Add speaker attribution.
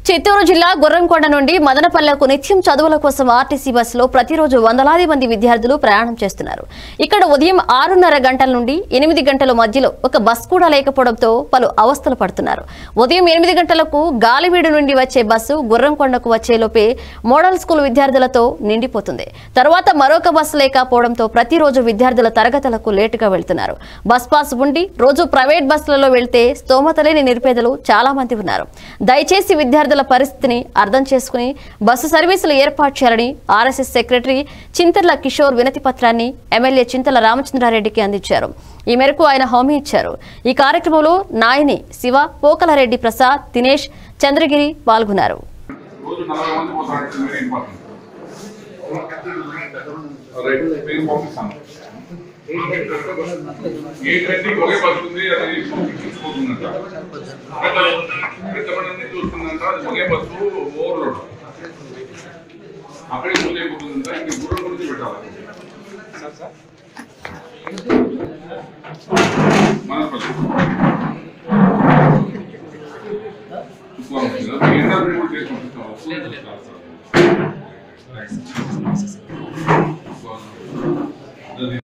Speaker 1: చిత్తూరు జిల్లా గుర్రంకొండ నుండి మదనపల్లెకు నిత్యం చదువుల కోసం ఆర్టీసీ బస్సులో ప్రతిరోజు వందలాది మంది విద్యార్థులు ప్రయాణం చేస్తున్నారు ఇక్కడ ఉదయం ఆరున్నర గంటల నుండి ఎనిమిది గంటల మధ్యలో ఒక బస్ కూడా లేకపోవడంతో పలు అవస్థలు పడుతున్నారు ఉదయం ఎనిమిది గంటలకు గాలివీడు నుండి వచ్చే బస్సు గుర్రంకొండకు వచ్చేలోపే మోడల్ స్కూల్ విద్యార్థులతో నిండిపోతుంది తర్వాత మరొక బస్సు లేకపోవడంతో ప్రతిరోజు విద్యార్థుల తరగతులకు లేటుగా వెళ్తున్నారు బస్ పాస్ ఉండి రోజు ప్రైవేట్ బస్సులలో వెళ్తే స్తోమత లేని నిరుపేదలు చాలా మంది ఉన్నారు దయచేసి విద్యార్థుల పరిస్థితిని అర్థం చేసుకుని బస్సు సర్వీసులు ఏర్పాటు చేయాలని ఆర్ఎస్ఎస్ సెక్రటరీ చింతర్ల కిషోర్ వినతి పత్రాన్ని ఎమ్మెల్యే చింతల రామచంద్రారెడ్డికి అందించారు ఈ మేరకు ఆయన హామీ ఇచ్చారు ఈ కార్యక్రమంలో నాయని శివ పోకలరెడ్డి ప్రసాద్ దినేష్ చంద్రగిరి పాల్గొన్నారు
Speaker 2: రోజు నలభై మంది పోతారు వెరీ ఇంపార్టెంట్ రైట్ మీరు పంపిస్తాను ఎయిట్ థర్టీకి ఒకే బస్ ఉంది అది తీసుకుపోతుందంట ఎంతమంది చూస్తుందంట అది ఒకే బస్సు ఓవర్లోడ్ అక్కడికి ముందు అయిపోతుందంట ఇంక దూరం గురించి పెట్టాలి మనపల్లి ఏంటంటే కూడా చేసి పంపిస్తాం